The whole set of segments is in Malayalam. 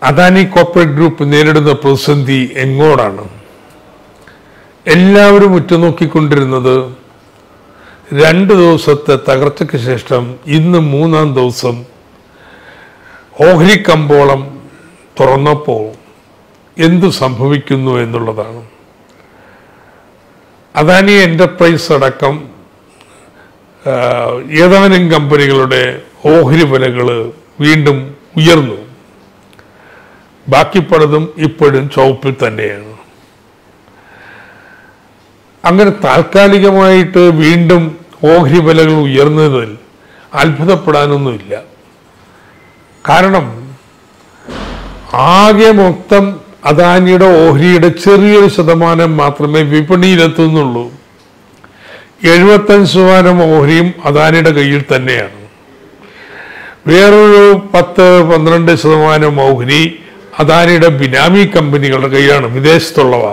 അദാനി കോർപ്പറേറ്റ് ഗ്രൂപ്പ് നേരിടുന്ന പ്രതിസന്ധി എങ്ങോടാണ് എല്ലാവരും ഉറ്റുനോക്കിക്കൊണ്ടിരുന്നത് രണ്ട് ദിവസത്തെ തകർച്ചയ്ക്ക് ശേഷം ഇന്ന് മൂന്നാം ദിവസം ഓഹരി കമ്പോളം തുറന്നപ്പോൾ എന്തു സംഭവിക്കുന്നു എന്നുള്ളതാണ് അദാനി എന്റർപ്രൈസ് അടക്കം ആ, ഏതാനും കമ്പനികളുടെ ഓഹരി വിലകൾ വീണ്ടും ഉയർന്നു ബാക്കി പലതും ഇപ്പോഴും ചുവപ്പിൽ തന്നെയാണ് അങ്ങനെ താൽക്കാലികമായിട്ട് വീണ്ടും ഓഹരി വിലകൾ ഉയർന്നതിൽ അത്ഭുതപ്പെടാനൊന്നുമില്ല കാരണം ആകെ മൊത്തം അദാനിയുടെ ഓഹരിയുടെ ചെറിയൊരു ശതമാനം മാത്രമേ വിപണിയിലെത്തുന്നുള്ളൂ എഴുപത്തഞ്ച് ശതമാനം ഓഹരിയും അദാനിയുടെ കയ്യിൽ തന്നെയാണ് വേറൊരു പത്ത് പന്ത്രണ്ട് ശതമാനം ഓഹരി അദാനിയുടെ ബിനാമി കമ്പനികളുടെ കയ്യിലാണ് വിദേശത്തുള്ളവ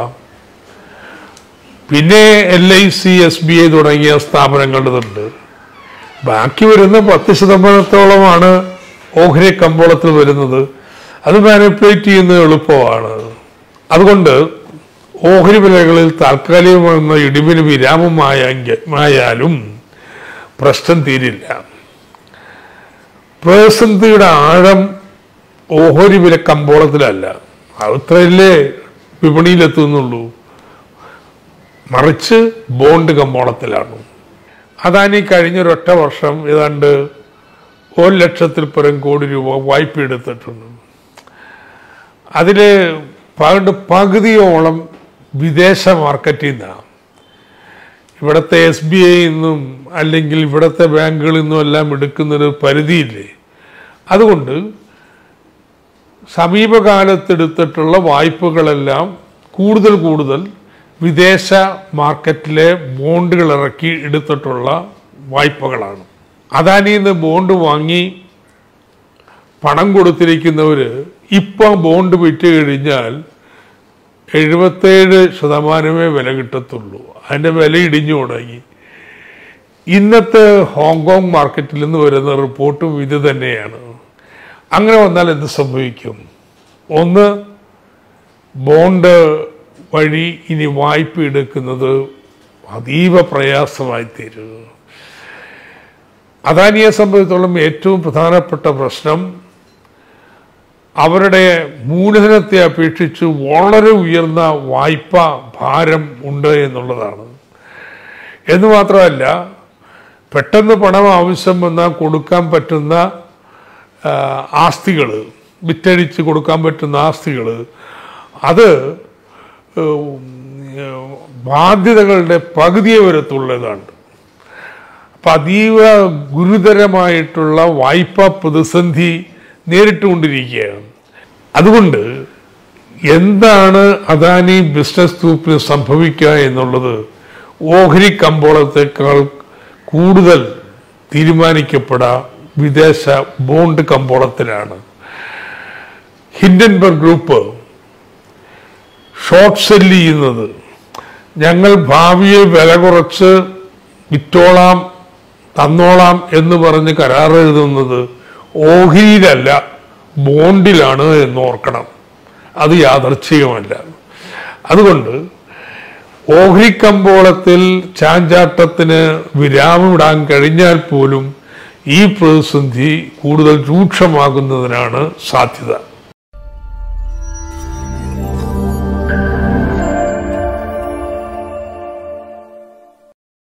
പിന്നെ L I C S B I തുടങ്ങിയ സ്ഥാപനങ്ങളുടേതുണ്ട് ബാക്കി വരുന്ന പത്ത് ശതമാനത്തോളമാണ് ഓഹരി കമ്പോളത്തിൽ വരുന്നത് അത് മാനിപ്പുലേറ്റ് ചെയ്യുന്നത് എളുപ്പമാണ് അതുകൊണ്ട് ഓഹരി വിലകളിൽ താൽക്കാലികമെന്ന ഇടിവിന് വിരാമമായാലും പ്രശ്നം തീരില്ല പ്രതിസന്ധിയുടെ ആഴം ഓഹരി വില കമ്പോളത്തിലല്ല അത്രയല്ലേ വിപണിയിലെത്തുന്നുള്ളൂ മറിച്ച് ബോണ്ട് കമ്പോളത്തിലാണ് അദാനി കഴിഞ്ഞൊരൊറ്റ വർഷം ഏതാണ്ട് ഒരു ലക്ഷത്തിൽ പരം കോടി രൂപ വായ്പ എടുത്തിട്ടുണ്ട് അതിൽ പണ്ട് പകുതിയോളം വിദേശ മാർക്കറ്റിൽ നിന്നാണ് ഇവിടുത്തെ എസ് ബി ഐ നിന്നും അല്ലെങ്കിൽ ഇവിടുത്തെ ബാങ്കുകളിൽ നിന്നും എല്ലാം എടുക്കുന്നൊരു പരിധിയില്ലേ അതുകൊണ്ട് സമീപകാലത്തെടുത്തിട്ടുള്ള വായ്പകളെല്ലാം കൂടുതൽ കൂടുതൽ വിദേശ മാർക്കറ്റിലെ ബോണ്ടുകൾ ഇറക്കി എടുത്തിട്ടുള്ള വായ്പകളാണ് അദാനിയിൽ നിന്ന് ബോണ്ട് വാങ്ങി പണം കൊടുത്തിരിക്കുന്നവർ ഇപ്പം ബോണ്ട് വിറ്റ് കഴിഞ്ഞാൽ എഴുപത്തേഴ് ശതമാനമേ വില കിട്ടത്തുള്ളൂ അതിൻ്റെ വില ഇടിഞ്ഞു തുടങ്ങി ഇന്നത്തെ ഹോങ്കോങ് മാർക്കറ്റിൽ നിന്ന് വരുന്ന റിപ്പോർട്ടും ഇത് തന്നെയാണ് അങ്ങനെ വന്നാൽ എന്ത് സംഭവിക്കും ഒന്ന് ബോണ്ട് വഴി ഇനി വായ്പ എടുക്കുന്നത് അതീവ പ്രയാസമായി തീരും അദാനിയെ സംബന്ധിച്ചോളം ഏറ്റവും പ്രധാനപ്പെട്ട പ്രശ്നം അവരുടെ മൂലധനത്തെ അപേക്ഷിച്ച് വളരെ ഉയർന്ന വായ്പ ഭാരം ഉണ്ട് എന്നുള്ളതാണ് എന്ന് മാത്രമല്ല പെട്ടെന്ന് പണം ആവശ്യം വന്നാൽ കൊടുക്കാൻ പറ്റുന്ന ആസ്തികൾ വിറ്റഴിച്ച് കൊടുക്കാൻ പറ്റുന്ന ആസ്തികൾ അത് ഉം, ബാധ്യതകളുടെ പകുതിയെ വരത്തുള്ളതാണ് അപ്പം അതീവ ഗുരുതരമായിട്ടുള്ള വായ്പാ പ്രതിസന്ധി നേരിട്ടുകൊണ്ടിരിക്കുകയാണ് അതുകൊണ്ട് എന്താണ് അദാനി ബിസിനസ് ഗ്രൂപ്പിന് സംഭവിക്കുക എന്നുള്ളത് ഓഹരി കമ്പോളത്തേക്കാൾ കൂടുതൽ തീരുമാനിക്കപ്പെടാ വിദേശ ബോണ്ട് കമ്പോളത്തിലാണ് ഹിൻഡൻബർഗ് ഗ്രൂപ്പ് ഷോർട്ട് സെല്ല് ചെയ്യുന്നത് ഞങ്ങൾ ഭാവിയെ വില കുറച്ച് വിറ്റോളാം തന്നോളാം എന്ന് പറഞ്ഞ് കരാർ എഴുതുന്നത് ഓഹരിയിലല്ല ബോണ്ടിലാണ് എന്ന് ഓർക്കണം അത് യാദർച്ഛികമല്ല അതുകൊണ്ട് ഓഹരി കമ്പോളത്തിൽ ചാഞ്ചാട്ടത്തിന് വിരാമമിടാൻ കഴിഞ്ഞാൽ പോലും ഈ പ്രതിസന്ധി കൂടുതൽ രൂക്ഷമാകുന്നതിനാണ് സാധ്യത